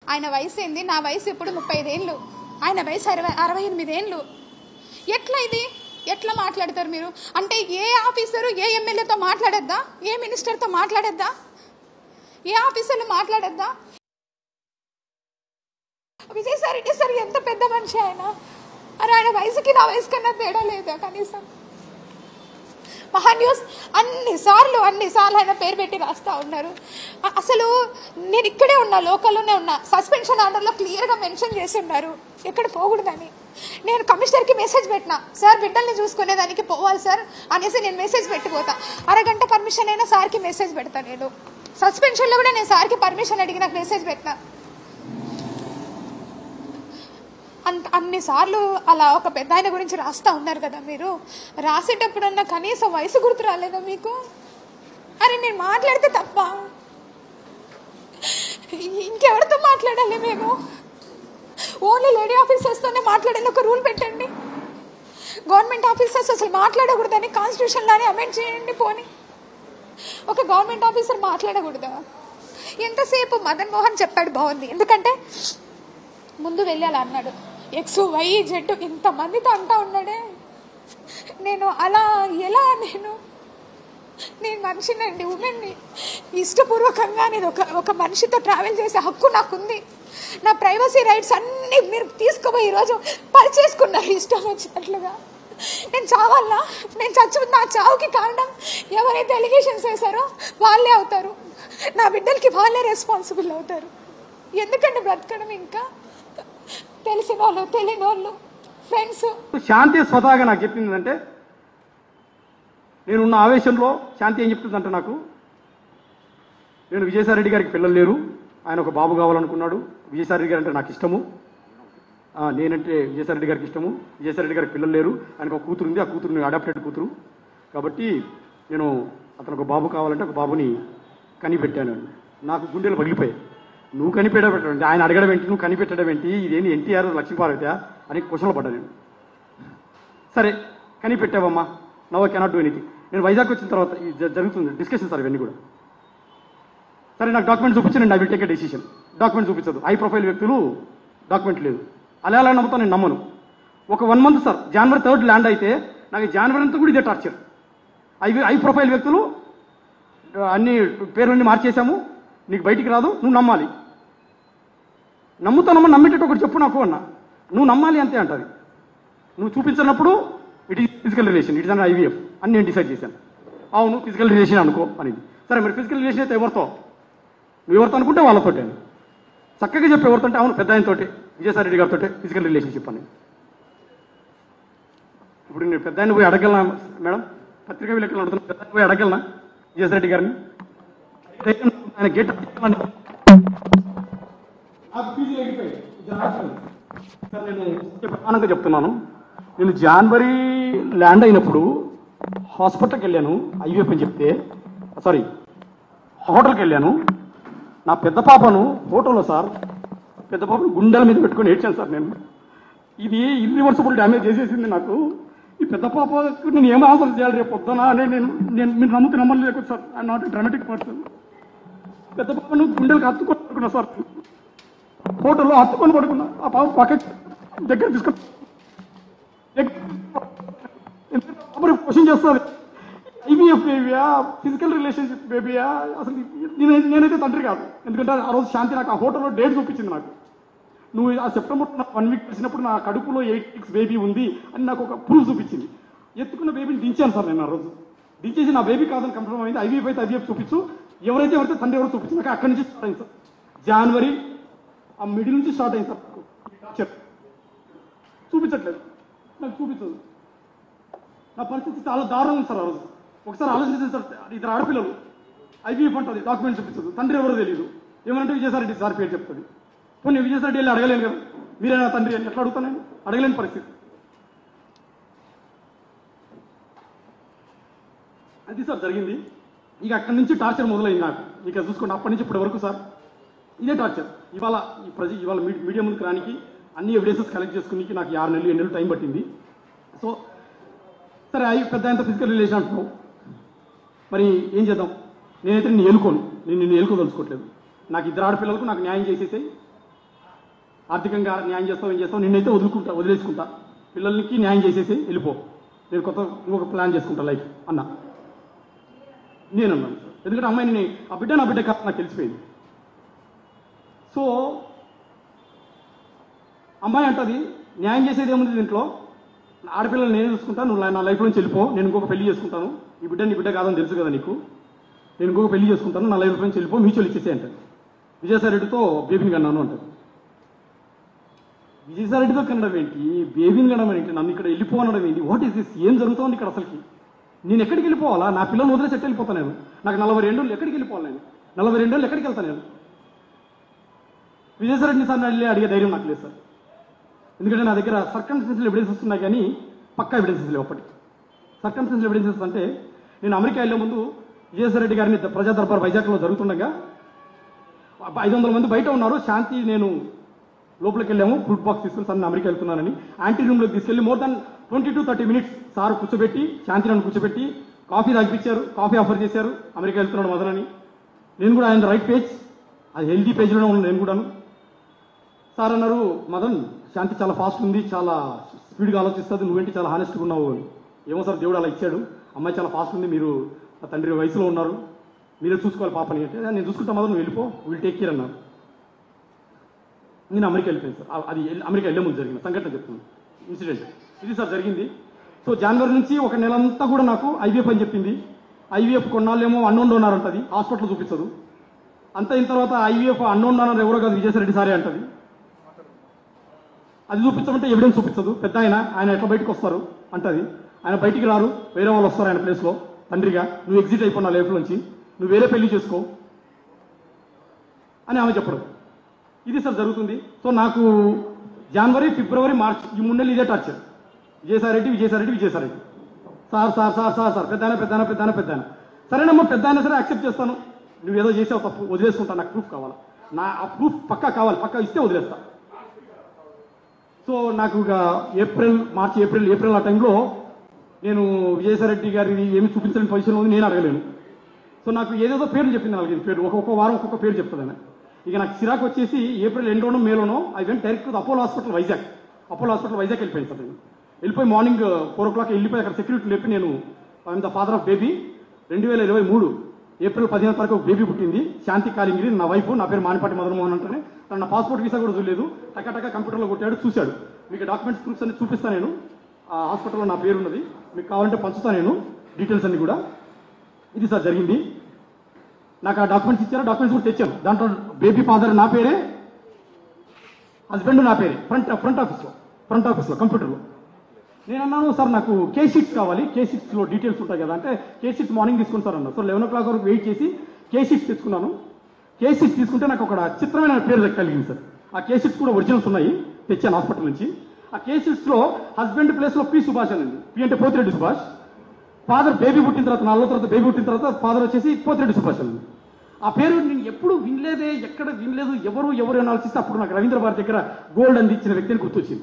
ఆయన వయసు ఏంది నా వయసు ఇప్పుడు ముప్పై ఐదేళ్ళు ఆయన వయసు అరవై అరవై ఎనిమిది ఏళ్ళు ఎట్లా ఇది ఎట్లా మాట్లాడతారు మీరు అంటే ఏ ఆఫీసరు ఏ ఎమ్మెల్యేతో మాట్లాడొద్దా ఏ మినిస్టర్తో మాట్లాడొద్దా ఏ ఆఫీసర్లు మాట్లాడొద్దా విజయసాయి రెడ్డి సార్ ఎంత పెద్ద మనిషి ఆయన అరే ఆయన వయసుకి నా వయసు కన్నా తేడా లేదా కనీసం మహా న్యూస్ అన్నిసార్లు అన్నిసార్లు ఆయన పేరు పెట్టి రాస్తా ఉన్నారు అ- అసలు నేను ఇక్కడే ఉన్నా లోకల్లోనే ఉన్నా సస్పెన్షన్ ఆర్డర్లో క్లియర్గా మెన్షన్ చేసి ఉన్నారు ఎక్కడ పోకూడదని నేను కమిషనర్కి మెసేజ్ పెట్టినా సార్ బిడ్డల్ని చూసుకునేదానికి పోవాలి సార్ అనేసి నేను మెసేజ్ పెట్టిపోతా అరగంట పర్మిషన్ అయినా సార్కి మెసేజ్ పెడతా నేను సస్పెన్షన్లో కూడా నేను సార్కి పర్మిషన్ అడిగి నాకు మెసేజ్ పెట్టినా అంత అన్నిసార్లు అలా ఒక పెద్ద ఆయన గురించి రాస్తా ఉన్నారు కదా మీరు రాసేటప్పుడన్నా కనీసం వయసు గుర్తు రాలేదా మీకు అరే నేను మాట్లాడితే తప్ప ఇంకెవరితో మాట్లాడాలి మేము ఓన్లీ లేడీ ఆఫీసర్స్తోనే మాట్లాడేది ఒక రూల్ పెట్టండి గవర్నమెంట్ ఆఫీసర్స్ అసలు మాట్లాడకూడదని కాన్స్టిట్యూషన్లోనే అమెండ్ చేయండి పోనీ ఒక గవర్నమెంట్ ఆఫీసర్ మాట్లాడకూడదా ఎంతసేపు మదన్ మోహన్ చెప్పాడు బాగుంది ఎందుకంటే ముందు వెళ్ళి అలా అన్నాడు ఎక్స్ వై జెడ్ ఇంతమందితో అంటా ఉన్నాడే నేను అలా ఎలా నేను నేను మనిషినండి ఉమెన్ని ఇష్టపూర్వకంగా నేను ఒక ఒక మనిషితో ట్రావెల్ చేసే హక్కు నాకుంది నా ప్రైవసీ రైట్స్ అన్నీ మీరు తీసుకుపోయి ఈరోజు పరిచేసుకున్నారు ఇష్టం వచ్చినట్లుగా నేను చావాలా నేను చచ్చు నా చావుకి కారణం ఎవరైతే ఎలిగేషన్స్ వేశారో వాళ్ళే అవుతారు నా బిడ్డలకి వాళ్ళే రెస్పాన్సిబుల్ అవుతారు ఎందుకంటే బ్రతకడం ఇంకా తెలిసిన వాళ్ళు తెలియని వాళ్ళు ఫ్రెండ్స్ శాంతి స్వతహాగా నాకు చెప్పింది అంటే నేనున్న ఆవేశంలో శాంతి ఏం చెప్తుందంటే నాకు నేను విజయసాయి రెడ్డి గారికి పిల్లలు లేరు ఆయన ఒక బాబు కావాలనుకున్నాడు విజయసాయి రెడ్డి గారు అంటే నాకు ఇష్టము ఆ, నేనంటే విజయసాయి రెడ్డి గారికి ఇష్టము విజయసాయి రెడ్డి గారికి పిల్లలు లేరు ఆయనకు ఒక కూతురు ఉంది ఆ కూతురు అడాప్టెడ్ కూతురు కాబట్టి నేను అతను ఒక బాబు కావాలంటే ఒక బాబుని కనిపెట్టాను నాకు గుండెలు పగిలిపోయాయి నువ్వు కనిపెట్టడం ఏంటి ఆయన అడగడం ఏంటి నువ్వు కనిపెట్టడం ఏంటి ఇదేంటి ఎన్టీఆర్ లక్ష్మీపార్వతి అని క్వశ్చన్లు పడ్డా నేను సరే కనిపెట్టావమ్మా నవ్ కెనాట్ డూ ఎనీథింగ్ నేను వైజాగ్ వచ్చిన తర్వాత ఇది జ- జరుగుతుంది డిస్కషన్ సార్ ఇవన్నీ కూడా సరే నాకు డాక్యుమెంట్ చూపించి నేను I will take a decision document చూపించదు హై ప్రొఫైల్ వ్యక్తులు డాక్యుమెంట్ లేదు అలా ఎలా నమ్ముతాను నేను నమ్మను ఒక one month sir January third land అయితే నాకు జనవరి అంతా కూడా ఇదే టార్చర్ ఐ హై ప్రొఫైల్ వ్యక్తులు ఆ, అన్ని పేర్లన్నీ మార్చేశాము నీకు బయటికి రాదు నువ్వు నమ్మాలి నమ్ముతానమ్మా నమ్మేటట్టు ఒకటి చెప్పు నాకు అన్న నువ్వు నమ్మాలి అంతే అంటది నువ్వు చూపించినప్పుడు it is physical relation it is an IVF అని నేను డిసైడ్ చేశాను అవును ఫిజికల్ రిలేషన్ అనుకో అనేది సరే మరి ఫిజికల్ రిలేషన్ అయితే ఎవరితో నువ్వు ఎవరితో అనుకుంటే వాళ్ళతోటే చక్కగా చెప్పి ఎవరితో అంటే అవును పెద్ద ఆయనతోటి విజయసాయి రెడ్డి గారితో ఫిజికల్ రిలేషన్షిప్ అని ఇప్పుడు నేను పెద్ద ఆయన పోయి అడగలనా మేడం పత్రికా విలేకరులు అడుగుతున్నా పెద్ద ఆయన పోయి అడగలనా విజయసాయి రెడ్డి గారిని ఆయన గేట్ నాకు ఫీజు లేకపోయి సార్ నేను ప్రధానంగా చెప్తున్నాను నేను జనవరి ల్యాండ్ అయినప్పుడు హాస్పిటల్కి వెళ్ళాను ఐవీఎఫ్ అని చెప్తే సారీ హోటల్కి వెళ్ళాను నా పెద్ద పాపను ఫోటోలో సార్ పెద్ద పాపను గుండెల మీద పెట్టుకొని ఏడ్చాను సార్ నేను ఇది ఇర్రివర్సిబుల్ డ్యామేజ్ చేసేసింది నాకు ఈ పెద్ద పాపకు నేను ఏం ఆన్సర్ చేయాలి రేపు పొద్దున అని నేను నేను మీరు నమ్ముతూ నమ్మలేదు sir I not dramatic person పెద్ద పాపను గుండెలకు హత్తుకొని పడుకున్నా సార్ ఫోటోలో హత్తుకొని పడుకున్నా ఆ పాప పక్క దగ్గర తీసుకొని క్వశ్చన్ చేస్తుంది ఐవీఎఫ్ బేబీయా ఫిజికల్ రిలేషన్షిప్ బేబీయా అసలు నేను నేనైతే తండ్రి కాదు ఎందుకంటే ఆ రోజు శాంతి నాకు ఆ హోటల్లో డేట్ చూపించింది నాకు నువ్వు ఆ సెప్టెంబర్ వన్ వీక్ వచ్చినప్పుడు నా కడుపులో ఎయిట్ వీక్స్ బేబీ ఉంది అని నాకు ఒక ప్రూఫ్ చూపించింది ఎత్తుకున్న బేబీని దించాను సార్ నేను ఆ రోజు దించేసి నా బేబీ కాదని కన్ఫర్మ్ అయింది ఐవీఎఫ్ అయితే ఐవీఎఫ్ చూపించు ఎవరైతే ఎవరైతే తండ్రి ఎవరు చూపించు నాకు అక్కడి నుంచి స్టార్ట్ అయింది సార్ జనవరి ఆ మిడిల్ నుంచి స్టార్ట్ అయింది సార్ నాకు ఈ టార్చర్ చూపించట్లేదు నాకు చూపించదు నా పరిస్థితి చాలా దారుణం ఉంది సార్ ఆ రోజు ఒకసారి ఆలోచించండి సార్ ఇద్దరు ఆడపిల్లలు ఐవీఎఫ్ అంటుంది డాక్యుమెంట్ చూపించదు తండ్రి ఎవరో తెలియదు ఏమంటే విజయసాయి రెడ్డి సార్ పేరు చెప్తుంది పోనీ విజయసాయి రెడ్డి వెళ్ళి అడగలేను కదా మీరేనా తండ్రి అని ఎట్లా అడుగుతాను నేను అడగలేని పరిస్థితి అది సార్ జరిగింది ఇక అక్కడి నుంచి టార్చర్ మొదలైంది నాకు ఇక చూసుకోండి అప్పటి నుంచి ఇప్పటి వరకు సార్ ఇదే టార్చర్ ఇవాళ ఈ ప్రజ ఇవాళ మీ- మీడియా ముందుకు రానికి అన్ని ఎవిడెన్సెస్ కలెక్ట్ చేసుకునికి నాకు ఈ ఆరు నెలలు ఎన్ని నెలలు టైం పట్టింది సో సరే అవి పెద్ద ఎంత ఫిజికల్ రిలేషన్ అంటున్నావు మరి ఏం చేద్దాం నేనైతే నిన్ను ఏలుకోను నేను నిన్ను ఏలుకోదలుచుకోవట్లేదు నాకు ఇద్దరు ఆడపిల్లలకు నాకు న్యాయం చేసేసాయి ఆర్థికంగా న్యాయం చేస్తావు ఏం చేస్తావు నిన్నైతే వదులుకుంటా వదిలేసుకుంటా పిల్లలకి న్యాయం చేసేసి వెళ్ళిపో నేను కొత్త ఇంకొక ప్లాన్ చేసుకుంటా లైఫ్ అన్నా నేను అన్నాను సార్ ఎందుకంటే అమ్మాయిని ఆ బిడ్డ నా బిడ్డ కాదు నాకు తెలిసిపోయింది సో అమ్మాయి అంటది న్యాయం చేసేది ఏముంది దీంట్లో నా ఆడపిల్లలు నేనే చూసుకుంటాను నువ్వు నా లైఫ్ నుంచి వెళ్ళిపో నేను ఇంకొక పెళ్లి చేసుకుంటాను ఈ బిడ్డ నీ బిడ్డ కాదని తెలుసు కదా నీకు నేను ఇంకొక పెళ్లి చేసుకుంటాను నా లైఫ్ నుంచి వెళ్ళిపో మ్యూచువల్ ఇచ్చేసే అంటది విజయసాయి రెడ్డితో బేబీని కన్నాను అంటది విజయసాయి రెడ్డితో కనడం ఏంటి బేబీని కనడం ఏంటి నన్ను ఇక్కడ వెళ్ళిపోనడం ఏంటి వాట్ ఈస్ దిస్ ఏం జరుగుతోంది ఇక్కడ అసలుకి నేను ఎక్కడికి వెళ్ళిపోవాలా నా పిల్లలు వదిలేసి ఎట్ట వెళ్ళిపోతాను నేను నాకు నలభై రెండు ఏళ్ళు ఎక్కడికి వెళ్ళిపోవాలి నేను నలభై రెండు ఏళ్ళు ఎక్కడికి వెళ్తాను నేను విజయసాయి రెడ్డిని సార్ వెళ్ళి అడిగే ధైర్యం నాకు లేదు సార్ ఎందుకంటే నా దగ్గర సర్కంస్టెన్షియల్ ఎవిడెన్సెస్ ఉన్నాయి కానీ పక్కా ఎవిడెన్సెస్ లేవు అప్పటికి సర్కంస్టెన్షియల్ ఎవిడెన్సెస్ అంటే నేను అమెరికా వెళ్ళే ముందు విజయసాయి రెడ్డి గారిని ప్రజా దర్బార్ వైజాగ్లో జరుగుతుండగా ఐదు వందల మంది బయట ఉన్నారు శాంతి నేను లోపలికి వెళ్ళాము ఫుడ్ బాక్స్ తీసుకుని సార్ నేను అమెరికా వెళ్తున్నానని యాంటీ రూమ్లోకి తీసుకెళ్ళి more than twenty to thirty minutes sir కూర్చోబెట్టి శాంతి నన్ను కూర్చోబెట్టి కాఫీ తాగిపించారు కాఫీ ఆఫర్ చేశారు అమెరికా వెళ్తున్నాడు మదనని నేను కూడా ఆయన రైట్ పేజ్ అది హెల్దీ పేజ్లోనే ఉన్నాను నేను కూడాను సార్ అన్నారు మదన్ శాంతి చాలా ఫాస్ట్ ఉంది చాలా స్పీడ్గా ఆలోచిస్తుంది నువ్వేంటి చాలా హానెస్ట్గా ఉన్నావు అని ఏమో సార్ దేవుడు అలా ఇచ్చాడు అమ్మాయి చాలా ఫాస్ట్ ఉంది మీరు ఆ తండ్రి వయసులో ఉన్నారు మీరే చూసుకోవాలి పాపని అంటే నేను చూసుకుంటా మదన్ నువ్వు వెళ్ళిపో విల్ టేక్ కేర్ అన్నారు నేను అమెరికా వెళ్ళిపోయాను సార్ ఆ- అది ఎల్- అమెరికా వెళ్ళే ముందు జరిగిన సంఘటన చెప్తున్నాను ఇన్సిడెంట్ ఇది సార్ జరిగింది సో జనవరి నుంచి ఒక నెల అంతా కూడా నాకు ఐవీఎఫ్ అని చెప్పింది ఐవీఎఫ్ కొన్నాళ్ళేమో అన్నోన్ డోనార్ అంటది హాస్పిటల్ చూపించదు అంత అయిన తర్వాత ఐవీఎఫ్ అన్నోన్ డోనార్ ఎవరో కాదు విజయసాయి రెడ్డి సారే అంటది అది చూపించమంటే ఎవిడెన్స్ చూపించదు పెద్ద ఆయన ఆయన ఎట్లా బయటకు వస్తారు అంటది ఆయన బయటికి రారు వేరే వాళ్ళు వస్తారు ఆయన ప్లేస్లో తండ్రిగా నువ్వు ఎగ్జిట్ అయిపోయినా లైఫ్ నుంచి నువ్వు వేరే పెళ్లి చేసుకో అని ఆమె చెప్పడం ఇది సార్ జరుగుతుంది సో నాకు జనవరి ఫిబ్రవరి మార్చ్ ఈ మూడు నెలలు ఇదే torture Vijayasai Reddy Vijayasai Reddy Vijayasai Reddy sir sir sir sir sir పెద్ద పెద్ద పెద్ద పెద్ద సరేనమ్మా పెద్ద అయినా సరే యాక్సెప్ట్ చేస్తాను నువ్వు ఏదో చేసావు తప్పు వదిలేసుకుంటా నాకు ప్రూఫ్ కావాలి నా ఆ ప్రూఫ్ పక్కా కావాలి పక్కా ఇస్తే వదిలేస్తా సో నాకు ఇక ఏప్రిల్ మార్చ్ ఏప్రిల్ ఏప్రిల్ ఆ టైంలో నేను విజయసాయి రెడ్డి గారిని ఏమి చూపించలేని పొజిషన్లో ఉంది నేను అడగలేను సో నాకు ఏదేదో పేర్లు చెప్పింది నాలుగైదు పేరు ఒక్కొక్క వారం ఒక్కొక్క పేరు చెప్తుంది ఆమె ఇక నాకు చిరాకు వచ్చేసి ఏప్రిల్ ఎండ్లోనో మేలోనో I went direct Apollo hospital Vizag Apollo hospital Vizag వెళ్ళిపోయింది సార్ నేను వెళ్ళిపోయి మార్నింగ్ ఫోర్ ఓ క్లాక్ వెళ్ళిపోయి అక్కడ సెక్యూరిటీ లేపి నేను I'm the father of baby రెండు వేల ఇరవై మూడు ఏప్రిల్ పదిహేను తారీఖు ఒక బేబీ పుట్టింది శాంతి కాలింగిరి నా వైఫ్ నా పేరు మానిపాటి మదనమోహన్ అంటేనే తన నా పాస్పోర్ట్ వీసా కూడా చూడలేదు టక టక కంప్యూటర్లో కొట్టాడు చూశాడు మీకు డాక్యుమెంట్స్ ప్రూఫ్స్ అన్ని చూపిస్తాను నేను ఆ హాస్పిటల్లో నా పేరు ఉన్నది మీకు కావాలంటే పంచుతాను నేను డీటెయిల్స్ అన్ని కూడా ఇది సార్ జరిగింది నాకు ఆ డాక్యుమెంట్స్ ఇచ్చారు డాక్యుమెంట్స్ కూడా తెచ్చాను దాంట్లో బేబీ ఫాదర్ నా పేరే హస్బెండ్ నా పేరే ఫ్రంట్ ఫ్రంట్ ఆఫీస్లో ఫ్రంట్ ఆఫీస్లో కంప్యూటర్లో నేను అన్నాను సార్ నాకు కే షీట్స్ కావాలి కే షీట్స్లో డీటెయిల్స్ ఉంటాయి కదా అంటే కే షీట్స్ మార్నింగ్ తీసుకుని సార్ అన్నారు సో లెవెన్ ఓ క్లాక్ వరకు వెయిట్ చేసి కే షీట్స్ తెచ్చుకున్నాను కే షీట్స్ తీసుకుంటే నాకు ఒక చిత్రమైన పేరు కలిగింది సార్ ఆ కే షీట్స్ కూడా ఒరిజినల్స్ ఉన్నాయి తెచ్చాను హాస్పిటల్ నుంచి ఆ కే షీట్స్లో హస్బెండ్ ప్లేస్లో పి సుభాష్ అని ఉంది పి అంటే పోతిరెడ్డి సుభాష్ ఫాదర్ బేబీ పుట్టిన తర్వాత నాలుగో తర్వాత బేబీ పుట్టిన తర్వాత ఫాదర్ వచ్చేసి పోతిరెడ్డి సుభాష్ అని ఉంది. ఆ పేరు నేను ఎప్పుడు వినలేదే ఎక్కడ వినలేదు ఎవరు ఎవరు అని ఆలోచిస్తే అప్పుడు నాకు రవీంద్ర భారతి దగ్గర గోల్డ్ అందించిన వ్యక్తిని గుర్తొచ్చింది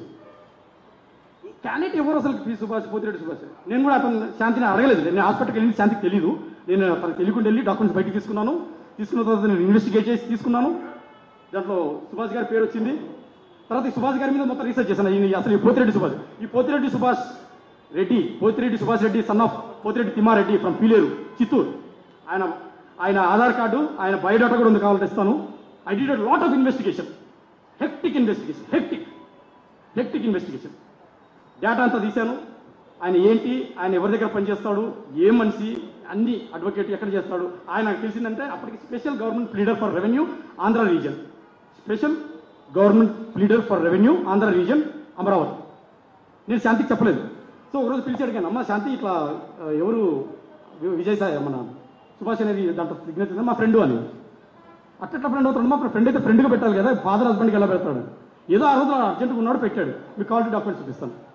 క్యాండిడేట్ ఎవరు అసలు పి సుభాష్ పోతిరెడ్డి సుభాష్ నేను కూడా అతను శాంతిని అడగలేదు నేను హాస్పిటల్కి వెళ్ళి శాంతికి తెలియదు నేను తనకు తెలియకుండా వెళ్ళి డాక్యుమెంట్స్ బయటికి తీసుకున్నాను తీసుకున్న తర్వాత నేను ఇన్వెస్టిగేట్ చేసి తీసుకున్నాను దాంట్లో సుభాష్ గారి పేరు వచ్చింది తర్వాత ఈ సుభాష్ గారి మీద మొత్తం రీసెర్చ్ చేశాను ఈయన అసలు ఈ పోతిరెడ్డి సుభాష్ ఈ Pothireddy Subhash Reddy Pothireddy Subhash Reddy son of Pothireddy Thimmareddy from Piler Chittoor ఆయన ఆయన ఆధార్ కార్డు ఆయన బయోడాటా కూడా ఉంది కావాలంటే ఇస్తాను I did lot of investigation hectic investigation hectic hectic investigation data అంతా తీశాను ఆయన ఏంటి ఆయన ఎవరి దగ్గర పనిచేస్తాడు ఏ మనిషి అన్ని అడ్వకేట్ ఎక్కడ చేస్తాడు ఆయన నాకు తెలిసిందంటే అప్పటికి special government pleader for revenue Andhra region special government pleader for revenue Andhra region Amaravati నేను శాంతికి చెప్పలేదు సో ఒకరోజు పిలిచి అడిగాను అమ్మ శాంతి ఇట్లా ఆ, ఎవరు వి- విజయ్ సాయి మన సుభాష్ అనేది దాంట్లో సిగ్నేచర్ మా ఫ్రెండ్ అని అట్లా ఫ్రెండ్ అవుతాడు మా ఫ్రెండ్ అయితే ఫ్రెండ్గా పెట్టాలి కదా ఫాదర్ హస్బెండ్కి ఎలా పెడతాడు ఏదో ఆ రోజు అర్జెంట్గా ఉన్నాడు పెట్టాడు మీకు కావాలంటే డాక్యుమెంట్స్ చూపిస్తాను